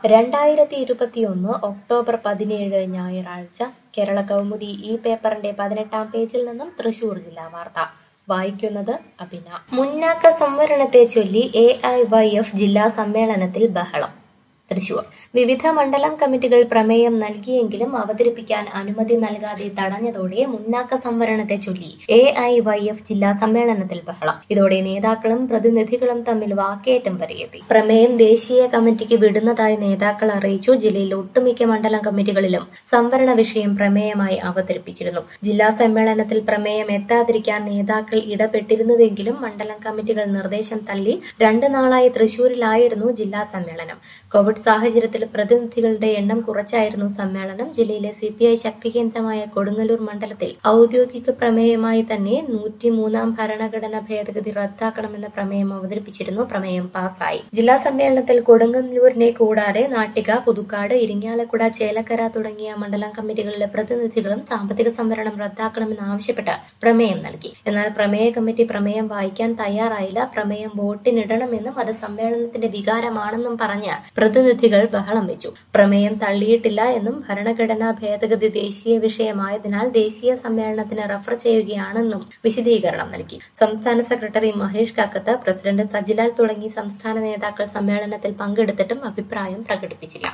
രണ്ടായിരത്തി ഇരുപത്തിയൊന്ന് ഒക്ടോബർ പതിനേഴ് ഞായറാഴ്ച കേരള കൗമുദി ഈ പേപ്പറിന്റെ പതിനെട്ടാം പേജിൽ നിന്നും തൃശൂർ ജില്ലാ വാർത്ത വായിക്കുന്നത് അഭിന മുന്നാക്ക സംവരണത്തെ ചൊല്ലി എ ഐ വൈ എഫ് ജില്ലാ സമ്മേളനത്തിൽ ബഹളം തൃശൂർ വിവിധ മണ്ഡലം കമ്മിറ്റികൾ പ്രമേയം നൽകിയെങ്കിലും അവതരിപ്പിക്കാൻ അനുമതി നൽകാതെ തടഞ്ഞതോടെ മുന്നാക്ക സംവരണത്തെ ചൊല്ലി എ ഐ വൈ എഫ് ജില്ലാ സമ്മേളനത്തിൽ ബഹളം ഇതോടെ നേതാക്കളും പ്രതിനിധികളും തമ്മിൽ വാക്കേറ്റം വരെയെത്തി പ്രമേയം ദേശീയ കമ്മിറ്റിക്ക് വിടുന്നതായി നേതാക്കൾ അറിയിച്ചു ജില്ലയിൽ ഒട്ടുമിക്ക മണ്ഡലം കമ്മിറ്റികളിലും സംവരണ വിഷയം പ്രമേയമായി അവതരിപ്പിച്ചിരുന്നു ജില്ലാ സമ്മേളനത്തിൽ പ്രമേയം എത്താതിരിക്കാൻ നേതാക്കൾ ഇടപെട്ടിരുന്നുവെങ്കിലും മണ്ഡലം കമ്മിറ്റികൾ നിർദ്ദേശം തള്ളി രണ്ട് നാളായി തൃശൂരിലായിരുന്നു ജില്ലാ സമ്മേളനം കോവിഡ് സാഹചര്യത്തിൽ പ്രതിനിധികളുടെ എണ്ണം കുറച്ചായിരുന്നു സമ്മേളനം ജില്ലയിലെ സി പി ഐ ശക്തി കേന്ദ്രമായ കൊടുങ്ങല്ലൂർ മണ്ഡലത്തിൽ ഔദ്യോഗിക പ്രമേയമായി തന്നെ നൂറ്റിമൂന്നാം ഭരണഘടനാ ഭേദഗതി റദ്ദാക്കണമെന്ന പ്രമേയം അവതരിപ്പിച്ചിരുന്നു പ്രമേയം പാസായി ജില്ലാ സമ്മേളനത്തിൽ കൊടുങ്ങല്ലൂരിനെ കൂടാതെ നാട്ടിക പുതുക്കാട് ഇരിങ്ങാലക്കുട ചേലക്കര തുടങ്ങിയ മണ്ഡലം കമ്മിറ്റികളിലെ പ്രതിനിധികളും സാമ്പത്തിക സംവരണം റദ്ദാക്കണമെന്നാവശ്യപ്പെട്ട് പ്രമേയം നൽകി എന്നാൽ പ്രമേയ കമ്മിറ്റി പ്രമേയം വായിക്കാൻ തയ്യാറായില്ല പ്രമേയം വോട്ടിനിടണമെന്നും അത് സമ്മേളനത്തിന്റെ വികാരമാണെന്നും പറഞ്ഞ് പ്രതിനിധികൾ ബഹളം വെച്ചു പ്രമേയം തള്ളിയിട്ടില്ല എന്നും ഭരണഘടനാ ഭേദഗതി ദേശീയ വിഷയമായതിനാൽ ദേശീയ സമ്മേളനത്തിന് റഫർ ചെയ്യുകയാണെന്നും വിശദീകരണം നൽകി സംസ്ഥാന സെക്രട്ടറി മഹേഷ് കാക്കത്ത് പ്രസിഡന്റ് സജിലാൽ തുടങ്ങി സംസ്ഥാന നേതാക്കൾ സമ്മേളനത്തിൽ പങ്കെടുത്തിട്ടും അഭിപ്രായം പ്രകടിപ്പിച്ചില്ല